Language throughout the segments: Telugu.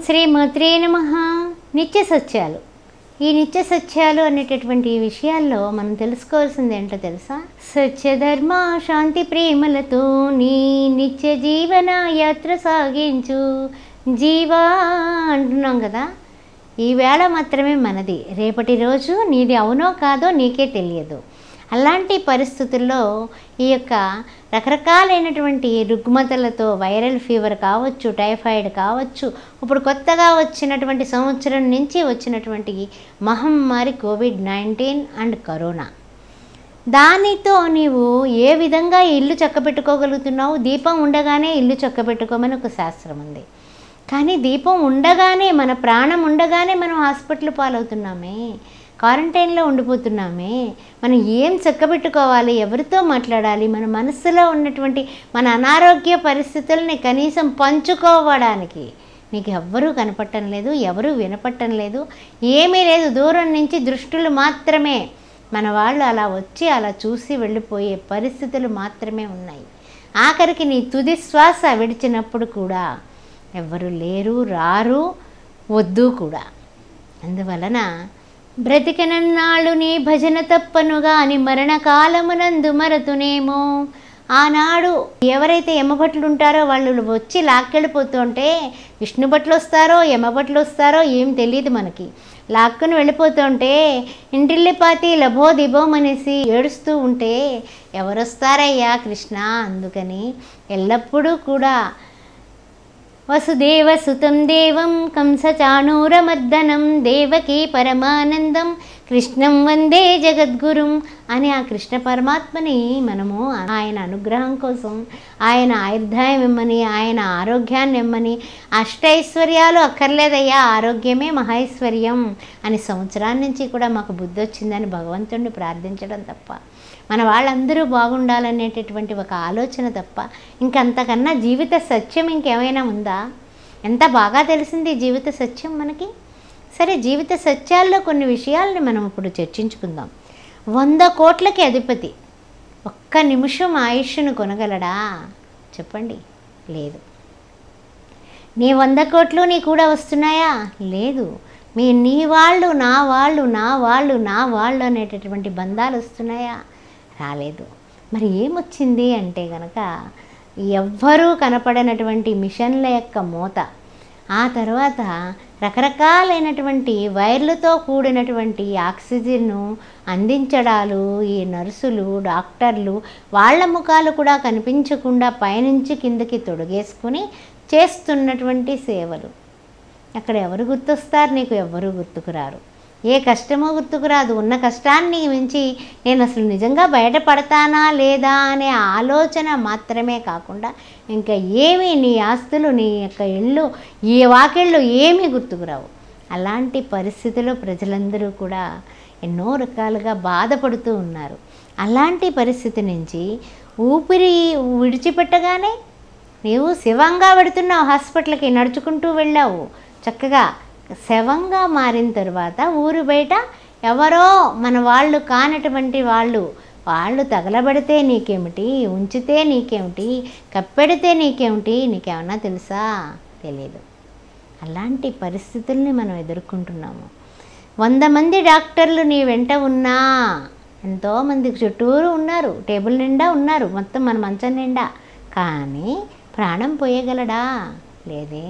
శ్రీమాత్రే నమ నిత్య సత్యాలు ఈ నిత్య సత్యాలు అనేటటువంటి ఈ విషయాల్లో మనం తెలుసుకోవాల్సింది ఏంటో తెలుసా సత్యధర్మ శాంతి ప్రేమలతో నీ నిత్య జీవన యాత్ర సాగించు జీవా అంటున్నాం కదా ఈ వేళ మాత్రమే మనది రేపటి రోజు నీది అవునో కాదో నీకే తెలియదు అలాంటి పరిస్థితుల్లో ఈ యొక్క రకరకాలైనటువంటి రుగ్మతలతో వైరల్ ఫీవర్ కావచ్చు టైఫాయిడ్ కావచ్చు ఇప్పుడు కొత్తగా వచ్చినటువంటి సంవత్సరం నుంచి వచ్చినటువంటి మహమ్మారి కోవిడ్ నైన్టీన్ అండ్ కరోనా దానితో నీవు ఏ విధంగా ఇల్లు చక్కబెట్టుకోగలుగుతున్నావు దీపం ఉండగానే ఇల్లు చక్కబెట్టుకోమని ఒక శాస్త్రం ఉంది కానీ దీపం ఉండగానే మన ప్రాణం ఉండగానే మనం హాస్పిటల్ పాలవుతున్నామే క్వారంటైన్లో ఉండిపోతున్నామే మనం ఏం చక్కబెట్టుకోవాలి ఎవరితో మాట్లాడాలి మన మనసులో ఉన్నటువంటి మన అనారోగ్య పరిస్థితుల్ని కనీసం పంచుకోవడానికి నీకు ఎవ్వరూ కనపడటం లేదు ఎవరూ వినపడటం లేదు ఏమీ లేదు దూరం నుంచి దృష్టులు మాత్రమే మన వాళ్ళు అలా వచ్చి అలా చూసి వెళ్ళిపోయే పరిస్థితులు మాత్రమే ఉన్నాయి ఆఖరికి నీ తుది శ్వాస విడిచినప్పుడు కూడా ఎవ్వరు లేరు రారు వద్దు కూడా అందువలన బ్రతికినన్నాళ్ళు నీ భజన తప్పనుగా అని మరణకాలమునందు మరతునేమో ఆనాడు ఎవరైతే యమభట్లు ఉంటారో వాళ్ళు వచ్చి లాక్కెళ్ళిపోతుంటే విష్ణు భట్లు వస్తారో యమభట్లు వస్తారో ఏం తెలియదు మనకి లాక్కుని వెళ్ళిపోతుంటే ఇంటిల్లిపాతి లభో దిబోమనేసి ఏడుస్తూ ఉంటే ఎవరొస్తారయ్యా కృష్ణ అందుకని ఎల్లప్పుడూ కూడా వసుదేవసుతం దేవం కంసచాణూరమర్దనం దేవకీ పరమానందం కృష్ణం వందే జగద్గురుం అని ఆ కృష్ణ పరమాత్మని మనము ఆయన అనుగ్రహం కోసం ఆయన ఆయుర్దాయం ఇమ్మని ఆయన ఆరోగ్యాన్ని ఇమ్మని అష్టైశ్వర్యాలు అక్కర్లేదయ్యా ఆరోగ్యమే మహైశ్వర్యం అని సంవత్సరాల నుంచి కూడా మాకు బుద్ధి వచ్చిందని భగవంతుడిని ప్రార్థించడం తప్ప మన వాళ్ళందరూ బాగుండాలనేటటువంటి ఒక ఆలోచన తప్ప ఇంకంతకన్నా జీవిత సత్యం ఇంకేమైనా ఉందా ఎంత బాగా తెలిసింది ఈ జీవిత సత్యం మనకి సరే జీవిత సత్యాల్లో కొన్ని విషయాల్ని మనం ఇప్పుడు చర్చించుకుందాం వంద కోట్లకి అధిపతి ఒక్క నిమిషం ఆయుష్ను కొనగలడా చెప్పండి లేదు నీ వంద కోట్లు నీ కూడా వస్తున్నాయా లేదు మీ నీ వాళ్ళు నా వాళ్ళు నా వాళ్ళు నా వాళ్ళు అనేటటువంటి బంధాలు వస్తున్నాయా రాలేదు మరి ఏమొచ్చింది అంటే గనక ఎవ్వరూ కనపడనటువంటి మిషన్ల యొక్క మూత ఆ తర్వాత రకరకాలైనటువంటి వైర్లతో కూడినటువంటి ఆక్సిజన్ను అందించడాలు ఈ నర్సులు డాక్టర్లు వాళ్ళ ముఖాలు కూడా కనిపించకుండా పైనుంచి కిందకి తొడిగేసుకుని చేస్తున్నటువంటి సేవలు అక్కడ ఎవరు గుర్తొస్తారు నీకు ఎవరు గుర్తుకురారు ఏ కష్టమో గుర్తుకురాదు ఉన్న కష్టాన్ని మించి నేను అసలు నిజంగా బయటపడతానా లేదా అనే ఆలోచన మాత్రమే కాకుండా ఇంకా ఏమీ నీ ఆస్తులు నీ యొక్క ఇళ్ళు ఈ వాకిళ్ళు ఏమీ గుర్తుకురావు అలాంటి పరిస్థితిలో ప్రజలందరూ కూడా ఎన్నో రకాలుగా బాధపడుతూ ఉన్నారు అలాంటి పరిస్థితి నుంచి ఊపిరి విడిచిపెట్టగానే నీవు శివంగా పెడుతున్నావు హాస్పిటల్కి నడుచుకుంటూ వెళ్ళావు చక్కగా శవంగా మారిన తర్వాత ఊరు బయట ఎవరో మన వాళ్ళు కానటువంటి వాళ్ళు వాళ్ళు తగలబడితే నీకేమిటి ఉంచితే నీకేమిటి కప్పెడితే నీకేమిటి నీకేమన్నా తెలుసా తెలియదు అలాంటి పరిస్థితుల్ని మనం ఎదుర్కొంటున్నాము వంద మంది డాక్టర్లు నీ వెంట ఉన్నా ఎంతోమంది చుట్టూరు ఉన్నారు టేబుల్ నిండా ఉన్నారు మొత్తం మన మంచం నిండా కానీ ప్రాణం పోయగలడా లేదే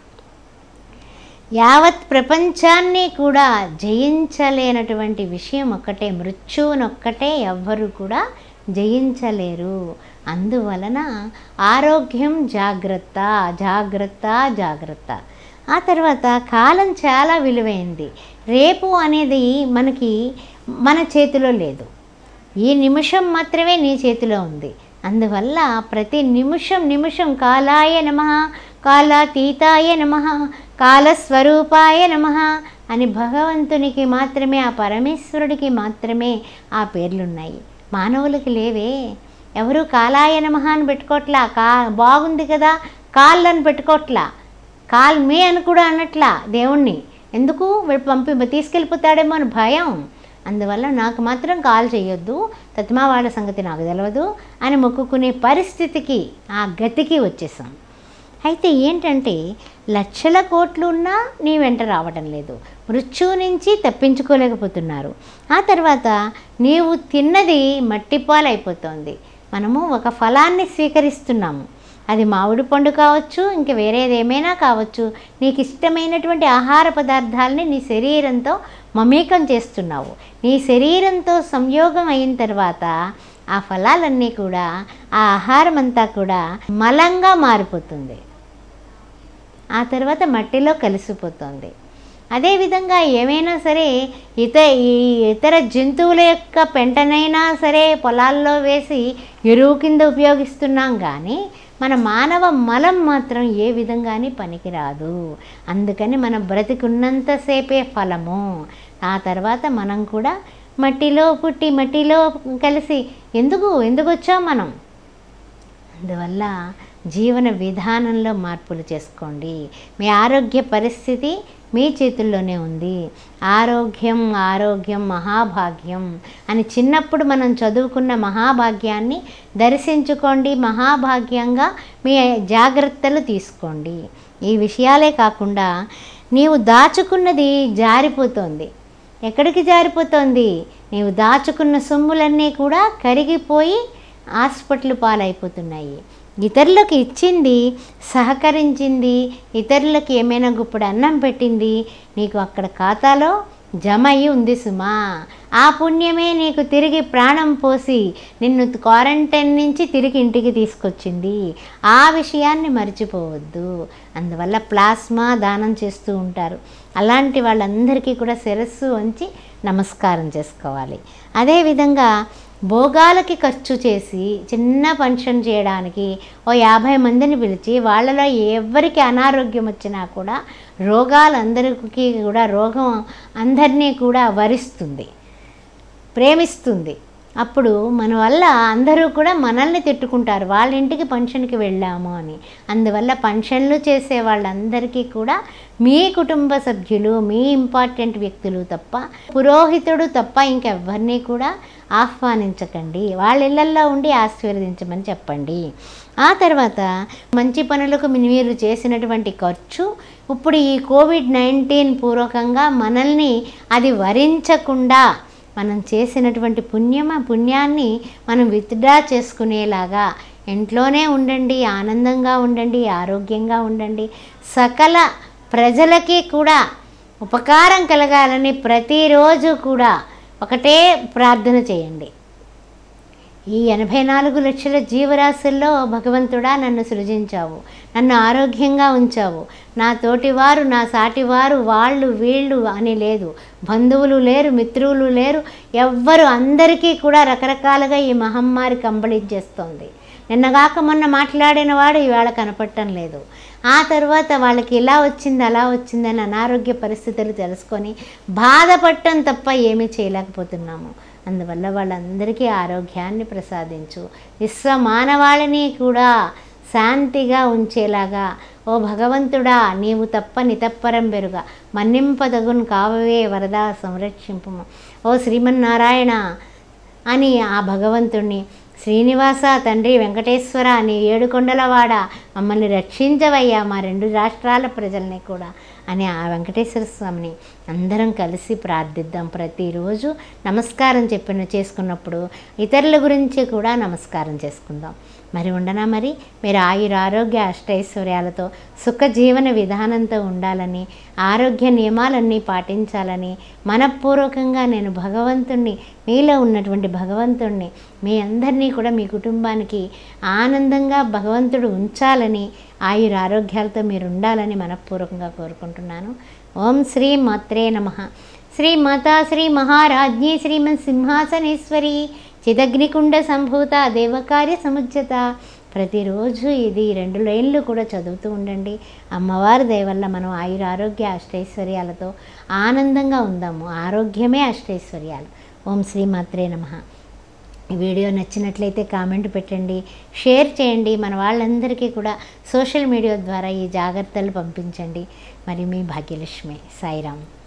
యావత్ ప్రపంచాన్ని కూడా జయించలేనటువంటి విషయం ఒక్కటే మృత్యువునొక్కటే ఎవ్వరు కూడా జయించలేరు అందువలన ఆరోగ్యం జాగ్రత్త జాగ్రత్త జాగ్రత్త ఆ తర్వాత కాలం చాలా విలువైంది రేపు అనేది మనకి మన చేతిలో లేదు ఈ నిమిషం మాత్రమే నీ చేతిలో ఉంది అందువల్ల ప్రతి నిమిషం నిమిషం కాలాయ నమ కాలాతీతాయ నమ కాలస్వరూపాయ నమ అని భగవంతునికి మాత్రమే ఆ పరమేశ్వరుడికి మాత్రమే ఆ పేర్లున్నాయి మానవులకి లేవే ఎవరు కాలాయ నమ అని పెట్టుకోవట్లా కా బాగుంది కదా కాళ్ళని పెట్టుకోవట్లా కాల్ మీ అని కూడా అనట్లా దేవుణ్ణి ఎందుకు వీడు పంపి తీసుకెళ్ళిపోతాడేమో అని భయం అందువల్ల నాకు మాత్రం కాల్ చేయొద్దు తత్మా వాళ్ళ సంగతి నాకు తెలియదు అని మొక్కుకునే పరిస్థితికి ఆ గతికి వచ్చేసాం అయితే ఏంటంటే లక్షల కోట్లు ఉన్నా నీ వెంట రావడం లేదు మృత్యువు నుంచి తప్పించుకోలేకపోతున్నారు ఆ తర్వాత నీవు తిన్నది మట్టిపాలైపోతుంది మనము ఒక ఫలాన్ని స్వీకరిస్తున్నాము అది మామిడి పండు కావచ్చు ఇంక వేరేది ఏమైనా కావచ్చు నీకు ఇష్టమైనటువంటి ఆహార పదార్థాలని నీ శరీరంతో మమేకం చేస్తున్నావు నీ శరీరంతో సంయోగం అయిన తర్వాత ఆ ఫలాలన్నీ కూడా ఆ ఆహారం అంతా కూడా మలంగా మారిపోతుంది ఆ తర్వాత మట్టిలో కలిసిపోతుంది అదేవిధంగా ఏమైనా సరే ఇత ఈ ఇతర జంతువుల యొక్క పెంటనైనా సరే పొలాల్లో వేసి ఎరువు కింద ఉపయోగిస్తున్నాం కానీ మన మానవ మలం మాత్రం ఏ విధంగాని పనికిరాదు అందుకని మన బ్రతికున్నంతసేపే ఫలము ఆ తర్వాత మనం కూడా మట్టిలో పుట్టి మట్టిలో కలిసి ఎందుకు ఎందుకు వచ్చాం మనం అందువల్ల జీవన విధానంలో మార్పులు చేసుకోండి మీ ఆరోగ్య పరిస్థితి మీ చేతుల్లోనే ఉంది ఆరోగ్యం ఆరోగ్యం మహాభాగ్యం అని చిన్నప్పుడు మనం చదువుకున్న మహాభాగ్యాన్ని దర్శించుకోండి మహాభాగ్యంగా మీ జాగ్రత్తలు తీసుకోండి ఈ విషయాలే కాకుండా నీవు దాచుకున్నది జారిపోతోంది ఎక్కడికి జారిపోతోంది నీవు దాచుకున్న సొమ్ములన్నీ కూడా కరిగిపోయి హాస్పిటల్ పాలైపోతున్నాయి ఇతరులకు ఇచ్చింది సహకరించింది ఇతరులకు ఏమైనా గుప్పుడు అన్నం పెట్టింది నీకు అక్కడ ఖాతాలో జమ అయి ఉంది సుమా ఆ పుణ్యమే నీకు తిరిగి ప్రాణం పోసి నిన్ను క్వారంటైన్ నుంచి తిరిగి ఇంటికి తీసుకొచ్చింది ఆ విషయాన్ని మర్చిపోవద్దు అందువల్ల ప్లాస్మా దానం చేస్తూ ఉంటారు అలాంటి వాళ్ళందరికీ కూడా శిరస్సు వంచి నమస్కారం చేసుకోవాలి అదేవిధంగా భోగాలకి ఖర్చు చేసి చిన్న ఫంక్షన్ చేయడానికి ఓ యాభై మందిని పిలిచి వాళ్ళలో ఎవరికి అనారోగ్యం వచ్చినా కూడా రోగాలందరికీ కూడా రోగం అందరినీ కూడా వరిస్తుంది ప్రేమిస్తుంది అప్పుడు మన వల్ల అందరూ కూడా మనల్ని తిట్టుకుంటారు వాళ్ళ ఇంటికి ఫంక్షన్కి వెళ్ళాము అని అందువల్ల ఫంక్షన్లు చేసే వాళ్ళందరికీ కూడా మీ కుటుంబ సభ్యులు మీ ఇంపార్టెంట్ వ్యక్తులు తప్ప పురోహితుడు తప్ప ఇంకెవ్వరినీ కూడా ఆహ్వానించకండి వాళ్ళ ఇళ్ళల్లో ఉండి ఆశీర్వదించమని చెప్పండి ఆ తర్వాత మంచి పనులకు మీరు చేసినటువంటి ఖర్చు ఇప్పుడు ఈ కోవిడ్ నైన్టీన్ పూర్వకంగా మనల్ని అది వరించకుండా మనం చేసినటువంటి పుణ్యం ఆ పుణ్యాన్ని మనం విత్డ్రా చేసుకునేలాగా ఇంట్లోనే ఉండండి ఆనందంగా ఉండండి ఆరోగ్యంగా ఉండండి సకల ప్రజలకి కూడా ఉపకారం కలగాలని ప్రతిరోజు కూడా ఒకటే ప్రార్థన చేయండి ఈ ఎనభై నాలుగు లక్షల జీవరాశుల్లో భగవంతుడా నన్ను సృజించావు నన్ను ఆరోగ్యంగా ఉంచావు నా తోటివారు నా సాటివారు వాళ్ళు వీళ్ళు అని లేదు బంధువులు లేరు మిత్రులు లేరు ఎవ్వరు అందరికీ కూడా రకరకాలుగా ఈ మహమ్మారి కంబళించేస్తోంది నిన్నగాక మొన్న మాట్లాడిన వాడు ఈవేళ కనపడటం లేదు ఆ తర్వాత వాళ్ళకి ఇలా వచ్చింది అలా వచ్చిందని అనారోగ్య పరిస్థితులు తెలుసుకొని బాధపడటం తప్ప ఏమీ చేయలేకపోతున్నాము అందువల్ల వాళ్ళందరికీ ఆరోగ్యాన్ని ప్రసాదించు విశ్వ మానవాళిని కూడా శాంతిగా ఉంచేలాగా ఓ భగవంతుడా నీవు తప్ప నితప్పరం బెరుగా మన్నింపదగును కావవే వరదా సంరక్షింపము ఓ శ్రీమన్నారాయణ అని ఆ భగవంతుణ్ణి శ్రీనివాస తండ్రి వెంకటేశ్వర నీ ఏడుకొండలవాడ మమ్మల్ని రక్షించవయ్యా మా రెండు రాష్ట్రాల ప్రజల్ని కూడా అని ఆ వెంకటేశ్వర స్వామిని అందరం కలిసి ప్రార్థిద్దాం ప్రతిరోజు నమస్కారం చెప్పిన చేసుకున్నప్పుడు ఇతరుల గురించి కూడా నమస్కారం చేసుకుందాం మరి ఉండనా మరి మీరు ఆయుర ఆరోగ్య అష్టైశ్వర్యాలతో సుఖ జీవన విధానంతో ఉండాలని ఆరోగ్య నియమాలన్నీ పాటించాలని మనపూర్వకంగా నేను భగవంతుణ్ణి మీలో ఉన్నటువంటి భగవంతుణ్ణి మీ అందరినీ కూడా మీ కుటుంబానికి ఆనందంగా భగవంతుడు ఉంచాలని ఆయుర ఆరోగ్యాలతో మీరు ఉండాలని మనపూర్వకంగా కోరుకుంటున్నాను ఓం శ్రీ మాత్రే నమ శ్రీ మాతా శ్రీ మహారాజ్ఞి శ్రీమన్ సింహాసనేశ్వరి చిదగ్నికుండ సంభూత దేవకార్య సముజ్జత ప్రతిరోజు ఇది రెండు లైన్లు కూడా చదువుతూ ఉండండి అమ్మవారి దయ వల్ల మనం ఆయుర ఆరోగ్య అష్టైశ్వర్యాలతో ఆనందంగా ఉందాము ఆరోగ్యమే అష్టైశ్వర్యాలు ఓం శ్రీ మాత్రే నమ ఈ వీడియో నచ్చినట్లయితే కామెంట్ పెట్టండి షేర్ చేయండి మన వాళ్ళందరికీ కూడా సోషల్ మీడియా ద్వారా ఈ జాగ్రత్తలు పంపించండి మరి మీ భాగ్యలక్ష్మి సాయిరామ్